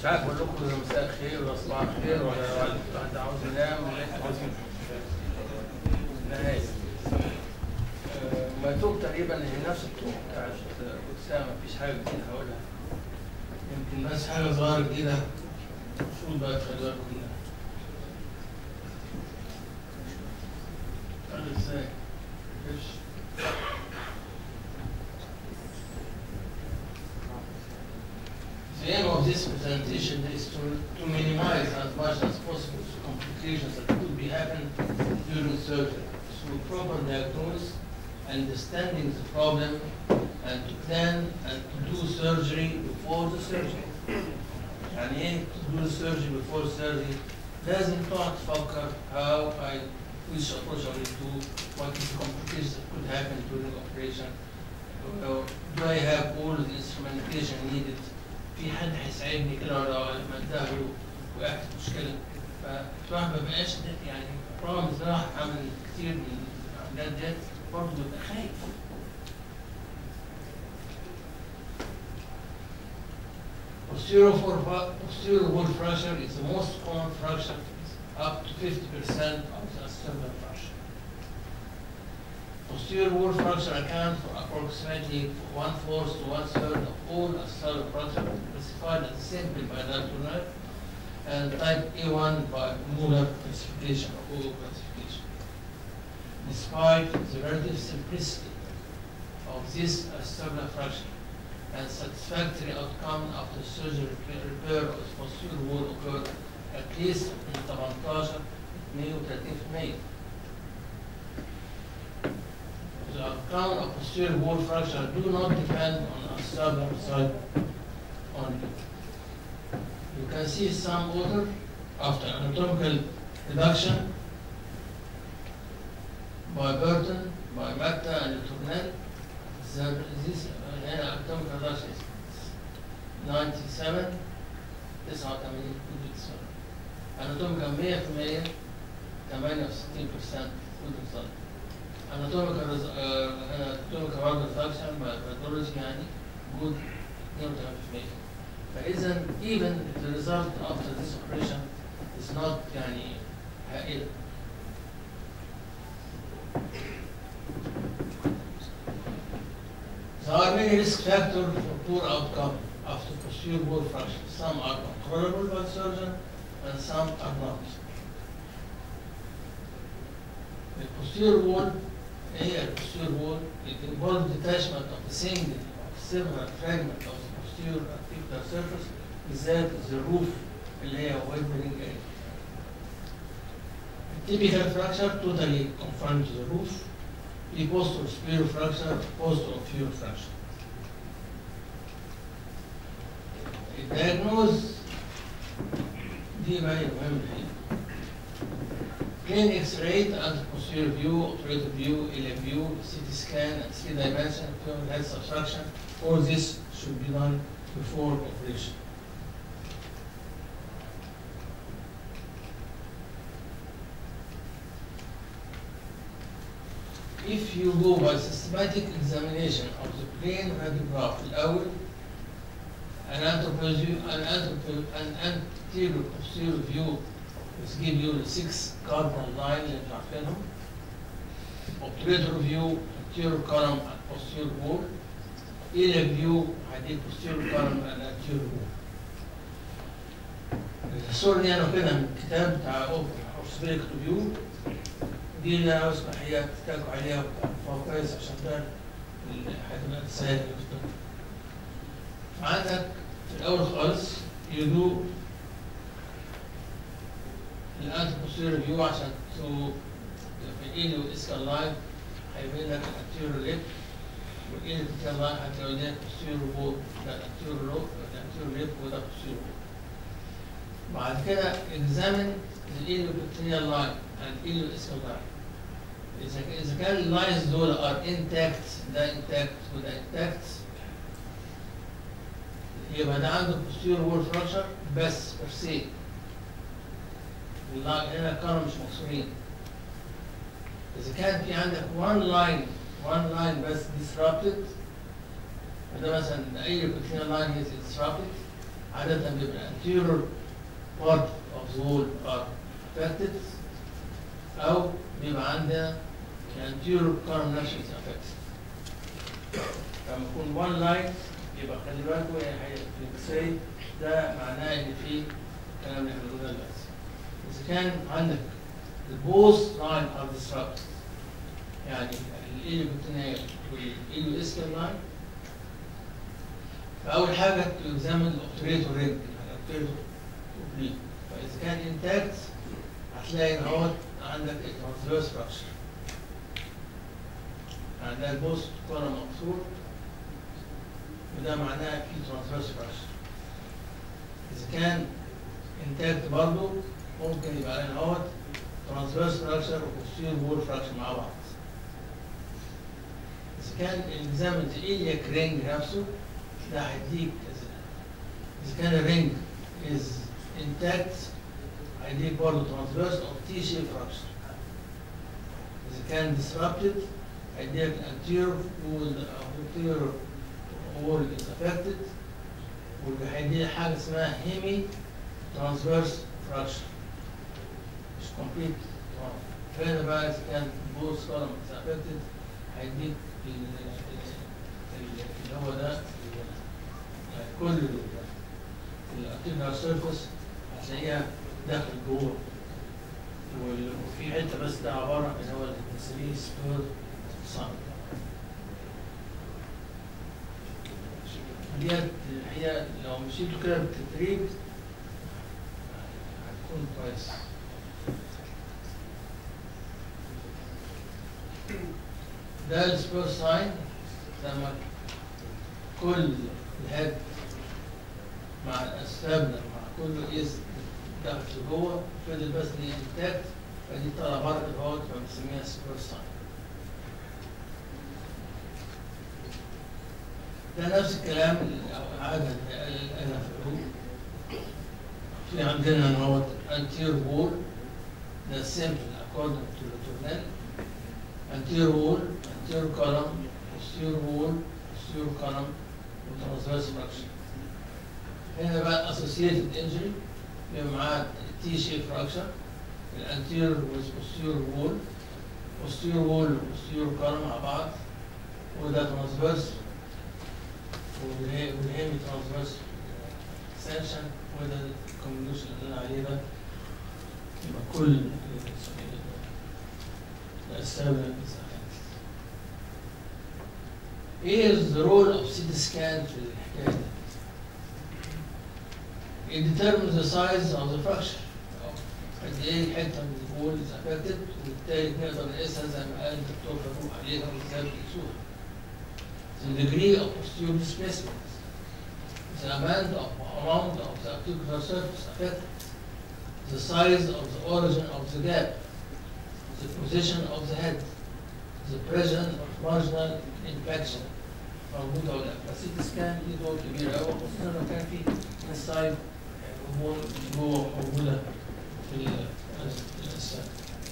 مش عارف اقول لكم إذا مساء الخير ولا صباح الخير ولا ولا الواحد عاوز ينام ولا انتوا عاوزين نهاية آه، مكتوب تقريبا هي نفس الطرق بتاعت أسامة مفيش حاجة جديدة هقولها يمكن بس حاجة صغيرة جديدة المفروض بقى تخلوا بالكم منها قال ازاي؟ مفيش The aim of this presentation is to, to minimize as much as possible complications that could be happen during surgery through proper diagnosis, understanding the problem, and to plan and to do surgery before the surgery. يعني ايه to do surgery before surgery؟ لازم تقعد تفكر how I which approach I will do, what is the complications that could happen during operation, uh, do I have all the instrumentation needed في حد هيساعدني كده ولا لما اتدهور وقعت في مشكله فالواحد ما بقاش ده- يعني رغم الزراعه عمل كتير من العمليات ديت برضه بيبقى خايف Posterior for posterior wall fracture is the most common fracture, up to 50% of the accidental fracture. Posterior wall fracture account for approximately one-fourth to one-third of all accidental fracture classified as simply by nerve and type A1 by Muller classification or O classification. Despite the relative simplicity of this accidental fracture and satisfactory outcome after surgery repair of the posterior wall occurred at least in 18 130% the outcome of posterior wall fracture do not depend on a stubborn side only. You can see some order after anatomical reduction by Burton, by Matta and Tournel. The- This uh, هنا anatomical reduction is 97 89 anatomical 100% 68% good result. anatomical res- uh, anatomical organ function by pathology يعني good 82% فإذا even if the result after this operation is not يعني هائلة There are many risk factors for poor outcome after posterior wall fracture. Some are controllable by surgeon and some are not. The posterior wall هي posterior wall it involves detachment of a single or several fragments of the posterior articular surface بالذات the roof اللي هي wavering area. Typical fracture totally confined to the roof. The post or superior fracture, post or inferior fracture. الدياجنوز دي بقى هي مهمة هي. Plain X-ray and posterior view, operator view, LM view, CT scan, and three dimension, abdominal head subtraction. All this should be done before operation. If you go by systematic examination of the plane radiograph الأول, an anthropology, an anthropo, an anterior posterior view is give you the six cardinal lines اللي انتوا عارفينهم. Operator view, anterior column and posterior wall. Iliac view هديك posterior column and anterior wall. الصورة دي أنا واخدها من الكتاب بتاع أورثوبيديك ريفيو دي اللي أنا أسمح هي تتابعوا عليها فهو كويس عشان ده ال- هتبقى تسهل الكتاب. فعندك في الأول خالص يدو الأنت بوستيريور فيو عشان تو في الإيليو إسكال لاين هيبين لك الأنتيريور ليب والإيليو إسكال لاين هتلاقي لك بوستيريور وول ده الأنتيريور لوب الأنتيريور ليب وده بوستيريور وول بعد كده examine الإيليو بكتيريال لاين and الإيليو إسكال لاين إذا إذا كان اللاينز دول are intact ده intact وده intact يبقى ده عنده posterior wall fracture بس per se اللا- هنا كانوا مش مكسورين إذا كان في عندك one line one line بس disrupted فده مثلا أي بكتيريا line is disrupted عادة بيبقى anterior part of the wall are affected أو بيبقى عندنا anterior column نفسه is affected لما يكون one line يبقى خلي بالكوا يعني في الاكس ده معناه ان في كلام اللي احنا بنقوله دلوقتي اذا كان عندك البوث لاين ار disrupted يعني الايلو بتنايل والايلو اسكال لاين فاول حاجه تلزم الاوبتريتور رينج الاوبتريتور اوبليك فاذا كان انتاكت هتلاقي ان هو عندك الترانسفيرس فراكشر يعني ده البوست كولم مكسور وده معناه في ترانسفيرس فراكشر اذا كان انتاكت برضه ممكن يبقى لنا اهوت ترانسفيرس فراكشر وبوستير وول فراكشر مع بعض اذا كان الالزام الايلياك رينج نفسه ده هيديك اذا كان الرينج از انتاكت هيديك برضه ترانسفيرس او تي شيب فراكشر اذا كان disrupted هيديك anterior wall او anterior wall is affected وهيديك حاجه اسمها هيمي ترانسفيرس فراكشر مش كومبليت فهنا بقى اذا كان بوث كولم is affected هيديك ال- ال- اللي هو ده كل الارتيكولار سيرفيس هتلاقيها داخل جوه وال- وفي حته بس ده عباره عن هو اللي بنسميه سبير ساين ديت الحقيقه لو مشيتوا كده بالتدريج هتكون كويس ده السبير ساين لما كل الهيد مع الاسفلنا مع كل قيس دخل جوه فضل بس دي انتاكت فدي طالعه بره اهوت فبنسميها سبير ساين ده نفس الكلام اللي عادة انا في العلوم في عندنا ان هو anterior wall ده simple according to the Tournelle anterior wall anterior column posterior wall posterior column وترانسفيرس فراكشن هنا بقى associated injury بيبقى معاه تي شيب فراكشر الانتيريور والبوستيريور وول posterior wall وposterior column مع بعض وده ترانسفيرس والهيمي ترانسفيرس سيشن وده الكومبينيشن اللي قلنا عليه ده يبقى كل الأسباب ايه الرول اوف سيتي سكان في الحكايه دي؟ It determines the size of the fracture. قد ايه الحته من الوول is affected وبالتالي نقدر نقيسها زي ما قال الدكتور فاروق عليها وازاي بيقيسوها. The degree of posterior displacement, the amount of amount of the articular surface affected, the size of the origin of the gap, the position of the head, the presence of marginal infection موجودة ولا لا بس السكان دي دور كبير قوي خصوصا لو كان في السايد امور جوه موجودة في ال- الاسفل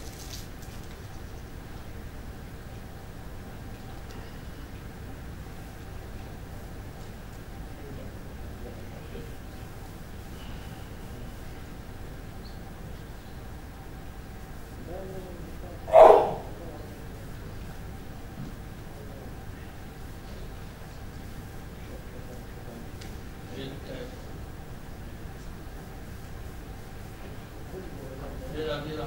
بيلعب بيلعب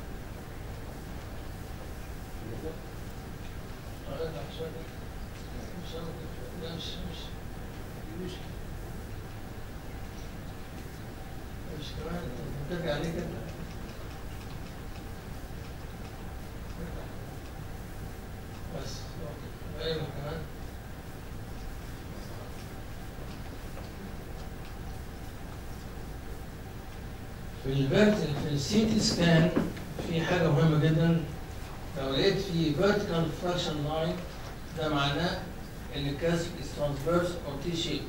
ارجع شوية مش لا مش مش مش مش كمان ترجع ليه كده بس غير كمان في الفيرت في السيتي سكان في حاجة مهمة جدا لو لقيت في vertical fraction line ده معناه ان الكسر is transverse or T shape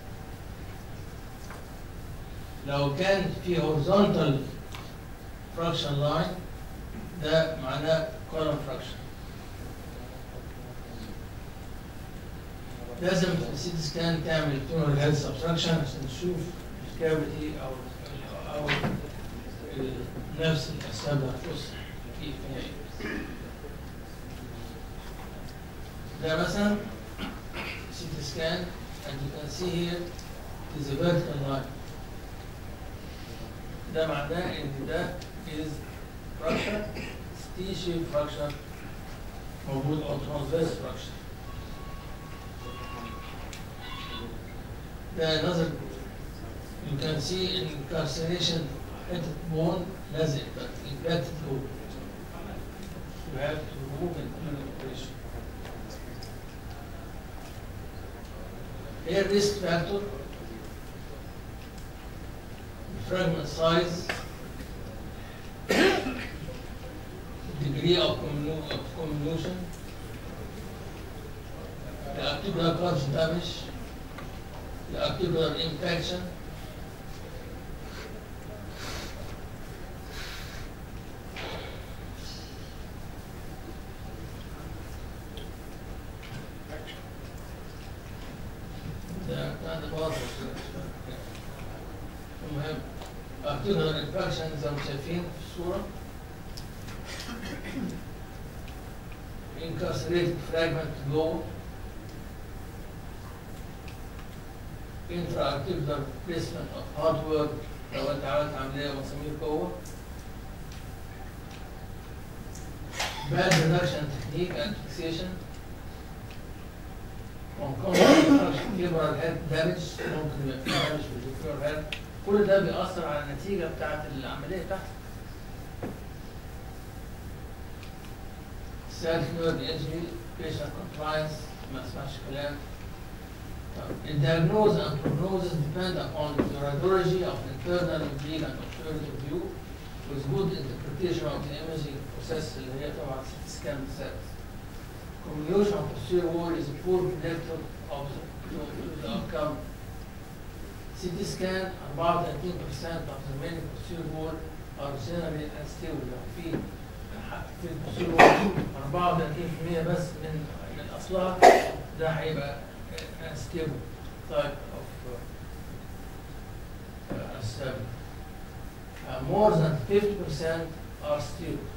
لو كان في horizontal fraction line ده معناه column fraction لازم في السيتي سكان تعمل tunnel head subtraction عشان تشوف الكافيتي او او نفس الاسباب هتوصل في النهايه ده مثلا CT scan and you can see here is a vertical line ده معناه ان ده is fracture T-shaped fracture موجود او transverse fracture ده another you can see in incarceration حتة bone لازق but impacted bone you have to remove it during operation Here risk factor fragment size degree of convolu- of convolution the articular cartilage damage the articular infection ده كان واضح المهم articular infection زي ما شايفين في الصورة incarcerated fragment low intra-articular placement of hardware لو انت عملت عملية مسامير قوة bad reduction technique and fixation concomitant femoral head damage ممكن يبقى في damage في الفيمورال head كل ده بيأثر على النتيجة بتاعت العملية بتاعتك self nerve injury patient compliance ما اسمعش كلام The diagnosis and prognosis depend upon the radiology of internal oblique and obturative view with good interpretation of the imaging process اللي هي طبعا CT scan cells. Communication of posterior wall is a poor predictor of the, of the outcome. CT scan 34% of the remaining posterior wall are generally unstable يعني في في الposterior wall 34% بس من من اصلها ده هيبقى unstable type of uh, uh, unstable. Uh, more than 50% are stable.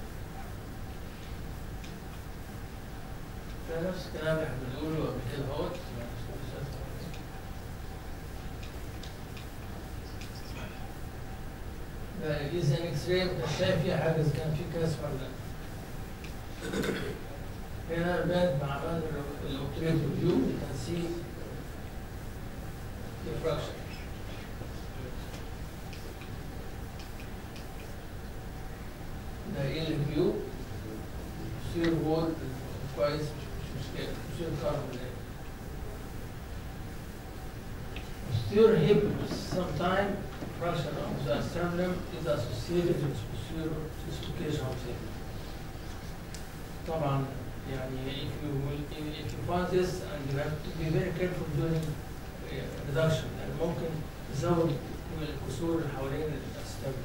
ده نفس الكلام اللي احنا بنقوله قبل كده اهوت ده إذا اكس راي مش شايف فيها حاجة إذا كان في كسر ولا لا. هنا بعد ما عملنا الاوبتريتيف فيو you can see the fraction. ده ايه الفيو يصير وول كويس مش مشكلة يصير كاربون Posterior hip sometime fraction of the sternum is associated with posterior dislocation of the hip. طبعا يعني if you will, if you find this and you have to be very careful during uh, reduction يعني ممكن تزود من الكسور اللي حوالين السترنم.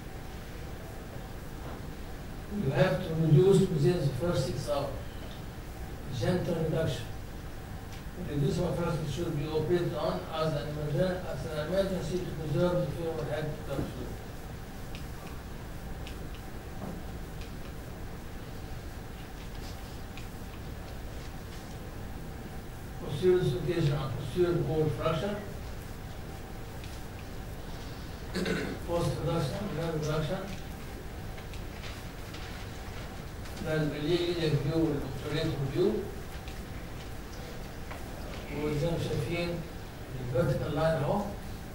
You have to reduce within the first six hours. Gentle reduction. Reducing of first should be operated on as an emergency, as an emergency to preserve the femoral head structure. posterior dislocation and posterior bone fracture. Post reduction, nerve reduction. ده اللي فيو والاوبتوريت فيو وزي ما شايفين الفيرتيكال لاين اهو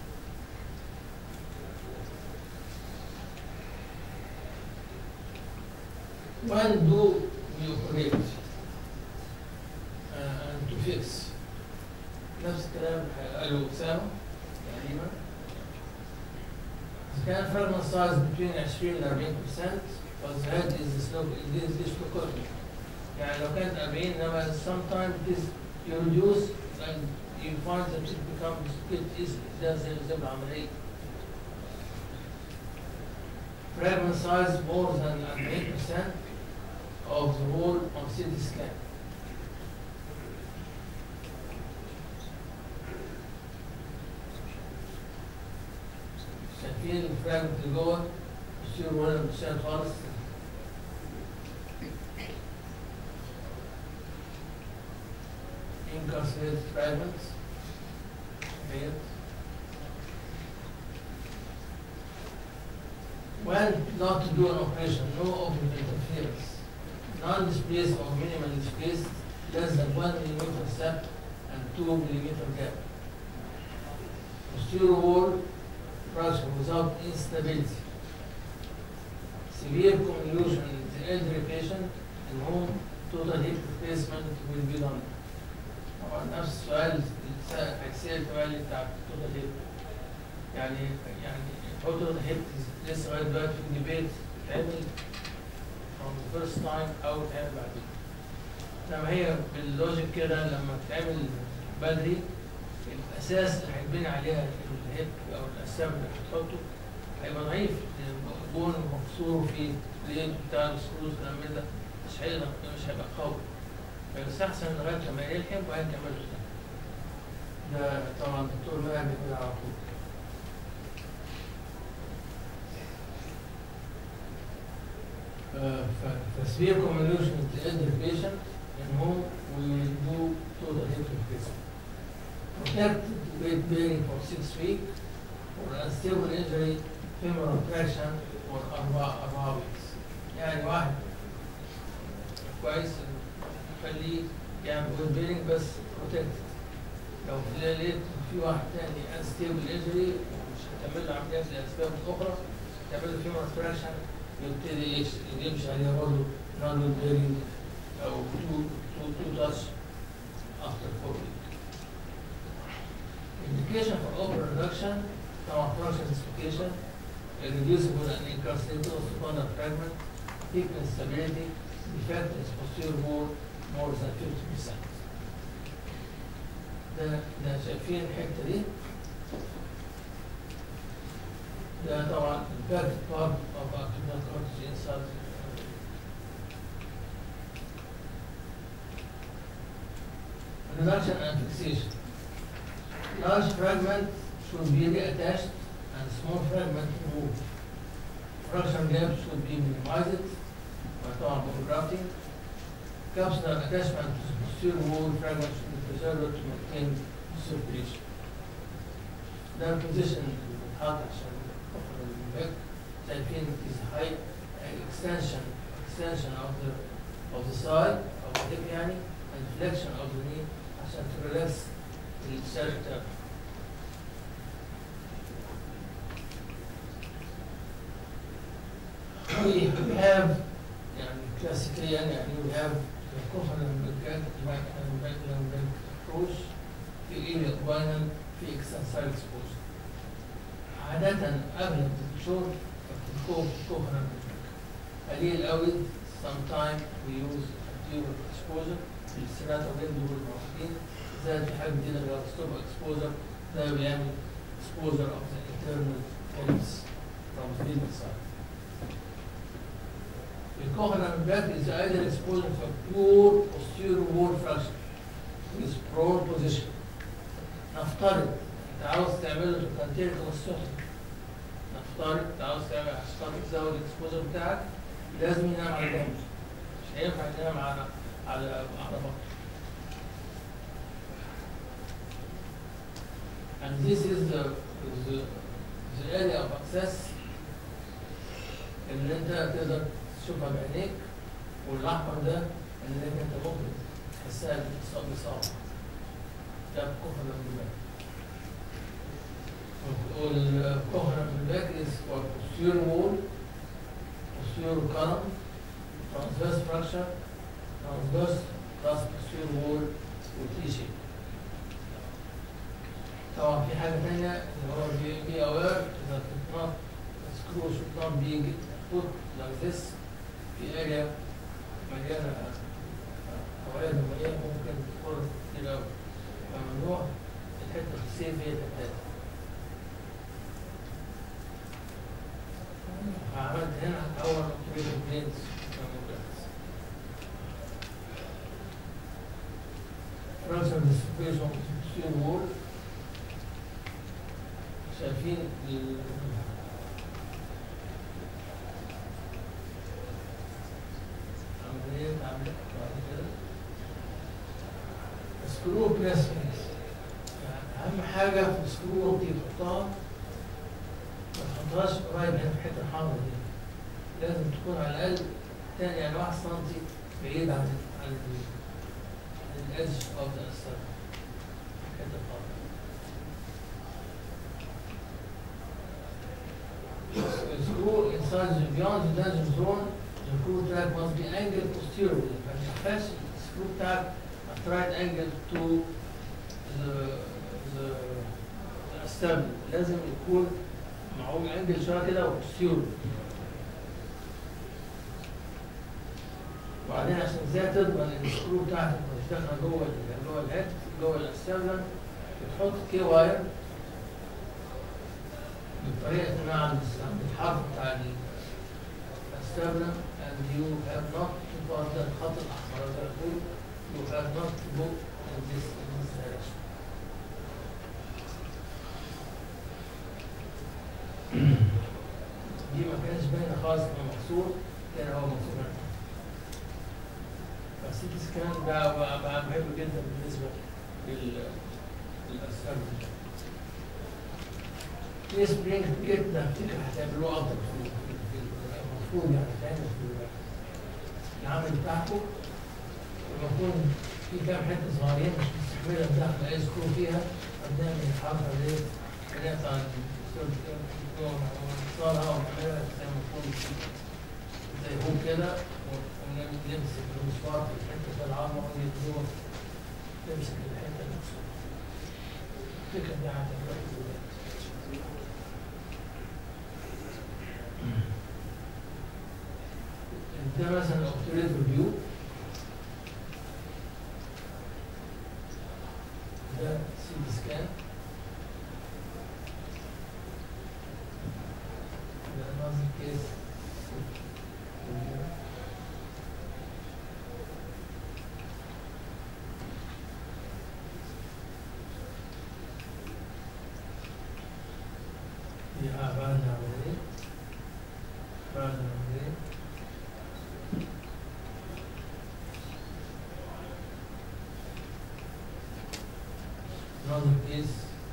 When do we operate uh, and to fix نفس الكلام قاله أسامة تقريبا إذا كان فرق سايز بين 20 ل 40% فالزهاد is slow is dislocated يعني لو كانت 40 انما sometimes it is you reduce and you find that it becomes it is ده زي زي العملية fragment size more than 8% of the whole on CT scan. فراجمنت اللي جوه بوستيرور وول مش شايل خالص incarcerated fragments اهيت When not to do an operation, no open interference, non-displaced or minimally displaced, less than one millimeter step and two millimeter gap. Posterior wall fracture without instability. Severe convolution in the elderly patient in whom total hip replacement will be done. طبعا نفس السؤال اللي هيتسأل سؤال بتاع توتال هيب يعني يعني توتال هيب لسه لغايه دلوقتي في ديبيت اتعمل from the first time او اتعمل بعدين انما هي باللوجيك كده لما تتعمل بدري الاساس اللي هيتبني عليها الهيب او الاسام اللي هتحطه هيبقى ضعيف بون مكسور في اليد بتاع السكروز والكلام من ده مش هيقدر مش هيبقى قوي فيستحسن لغايه لما يلحم وبعدين كملوا تاني. ده طبعا الدكتور مهدي كده على طول. فسبير convolution with the elder patient in whom we will do total hip replacement. Protect weight bearing for six weeks for unstable injury femoral traction for أربع أربع weeks. يعني واحد كويس خليه يعمل ويل بيرنج بس بروتكت لو لقيت في واحد تاني انستيبل انجري ومش هتعمل له عمليات لاسباب اخرى تعمل له فيمر فراكشن يبتدي يش- يمشي عليها برضه نون ويل بيرنج او تو تو تو تاتش افتر فور ويك indication for open reduction طبعا function specification irreducible and incarcerated osteopenia fragment thickness stability defect is posterior wall more than 50%. ده ده شايفين الحته دي ده طبعا الباك بارت اوف اكتيفال كورتيز انسايد Reduction and fixation. Large fragment should be reattached and small fragment removed. Fraction gap should be minimized by طبعا grafting. Capsular attachment to the posterior wall fragment should be preserved to maintain circulation. ده البوزيشن اللي بتتحط عشان تخرج من الباك شايفين is high extension extension of the of the side of the hip يعني and flexion of the knee عشان تريلاكس السيركتر we we have يعني كلاسيكيا يعني we have the covenant بالجد لما approach في area final في extensile exposure عادة أغلب الدكتور بتكون covenant قليل قوي sometime we use anterior exposure في السنات وغير دول الموجودين زائد في حاجة جديدة اللي هو stop exposure ده بيعمل exposure of the internal ellipse from the field side. The covenant back is either exposure for pure posterior wall fracture with prone position. نفترض انت عاوز تعمله تكنتير توسطي نفترض انت عاوز تعمل عشان تزود الاكسبوجر بتاعك لازم ينام على جنب مش هينفع ينام على على على بطن and this is the the, the area of access اللي انت تقدر تشوفها بعينيك والاحمر ده اللي انت ممكن تحسها باتصاب بصعب ده كهرباء بالباك والكهرباء بالباك is for posterior wall posterior column transverse fracture transverse plus posterior wall وتي شيب طبعا في حاجة تانية اللي هو be, be aware that it not screw should not be put like this في area مليانة أوعية مليانة ممكن تكون كتير أوي فممنوع الحتة السيف هي الحتة فعملت هنا أول اوبتريشن بلينز رسم السبيشن posterior wall شايفين ال- كده سكرو بليسمنت اهم حاجه في السكرو دي تحطها ما تحطهاش قريب من الحته الحمراء دي لازم تكون على الاقل تاني يعني واحد سنتي بعيد عن عن ال- عن الادج اوف ذا الحته الحمراء screw inside the beyond the danger zone, the screw track must be angled posteriorly. ما ينفعش السكرو بتاعك at right angle to the the the assembly. لازم يكون معقول انجل شويه كده وبوستيرور. وبعدين عشان ازاي تضمن ان السكرو بتاعتك مش داخله جوه ال- جوه الهيد جوه الاسمبلر بتحط كي واير بطريقة ما عند عند الحرف بتاع السابلة and you have not to pass that الخط الأحمر زي ما بقول you have not to go in this in this direction. دي ما كانش باينة خالص انه مكسور كان هو مكسور فالسيتي سكان ده بقى بقى مهم جدا بالنسبة لل للأسفل في سبرينج جدا افتكر هتعملوه افضل في في- في- المفروض يعني تعمل في العمل بتاعكم المفروض في كام حته صغيرين مش مستحمله ندخل اي سكرو فيها قدام الحركه اللي هي اللي هي بتاع نوصلها ونعملها زي ما تكون زي هو كده ونمسك المسمار في الحته العامه ونجيبوها تمسك الحته نفسها الفكره دي هتعملها ده مثلا اوبتريتور فيو ده سي تي سكان ده نازل كيس دي بعد عملية بعد عملية ناظر كيس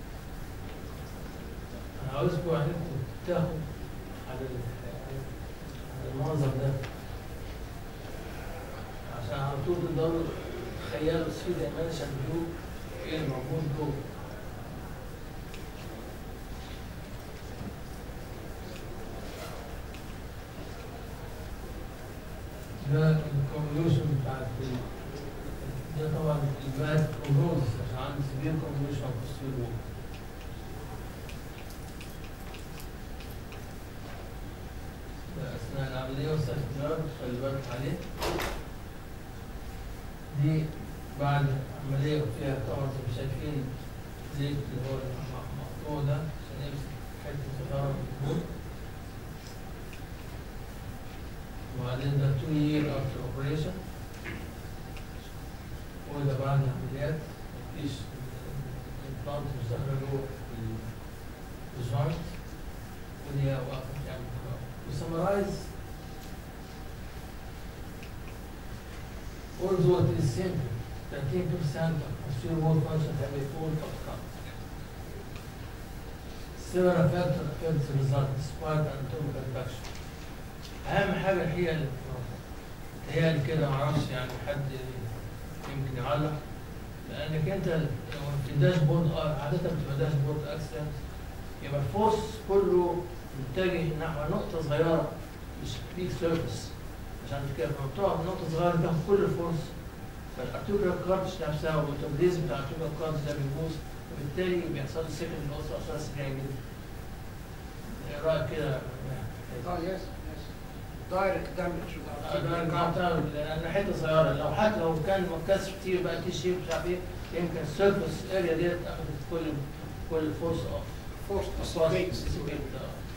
انا عاوزكم انكم تاخد على ال- على المنظر ده عشان على طول تقدروا تخيلوا السفيد دايمنشن فيو ايه الموجود جوه ده الكونفوليوشن بتاعت ال- ده طبعا الباد كونفولز عشان عندي سبير كونفوليوشن في السيرو ده اثناء العمليه واستخدام خلي بالك عليه دي بعد عمليه فيها طبعا زي ما شايفين زيت اللي هو المقطوع ده عشان يمسك حته صغيره من الفوق وبعدين ده 2 year after operation وده بعد العمليات مفيش الامبلانت مش داخله جوه الجوينت ودي واقفه تعمل كده وسمرايز although it is simple 13% of posterior wall function have a full outcome several factors affect the result despite anatomical reduction اهم حاجه الحقيقه اللي هي كده معرفش يعني حد يمكن يعلق لانك انت لو في داشبورد اه عاده بتبقى داشبورد اكسنت يبقى الفورس كله متجه نحو نقطه صغيره مش بيك سيرفيس عشان كده لما بتقع في نقطه صغيره تاخد كل الفورس فالارتيكولار كارتش نفسها والميتابوليزم بتاع الارتيكولار كارتش ده بيبوظ وبالتالي بيحصل له سكند لوس عشان سريع جدا ايه رايك كده؟ Oh, yes, yes. Direct damage without أنا keeping قطعت contact. لان حته صغيره لو حتى لو كان مكسر كتير بقى تي شيب مش عارف ايه يمكن السيرفس اريا ديت اخذت كل كل فورس اوف Forced to dissipate.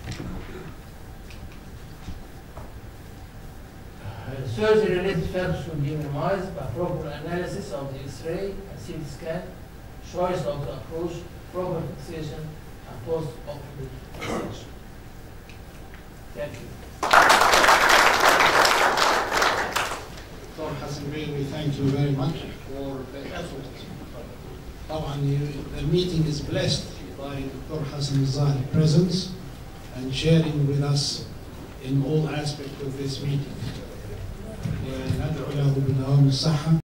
Surgery related factors should be minimized by proper analysis of the X-ray and CT scan, choice of the approach, proper fixation, and post-operative fixation. Thank you. Dr. Hassan Green, we thank thank you very much for the effort. طبعا you- the meeting is blessed by Dr. Hassan Zahri presence and sharing with us in all aspects of this meeting. وندعو له بدوام الصحة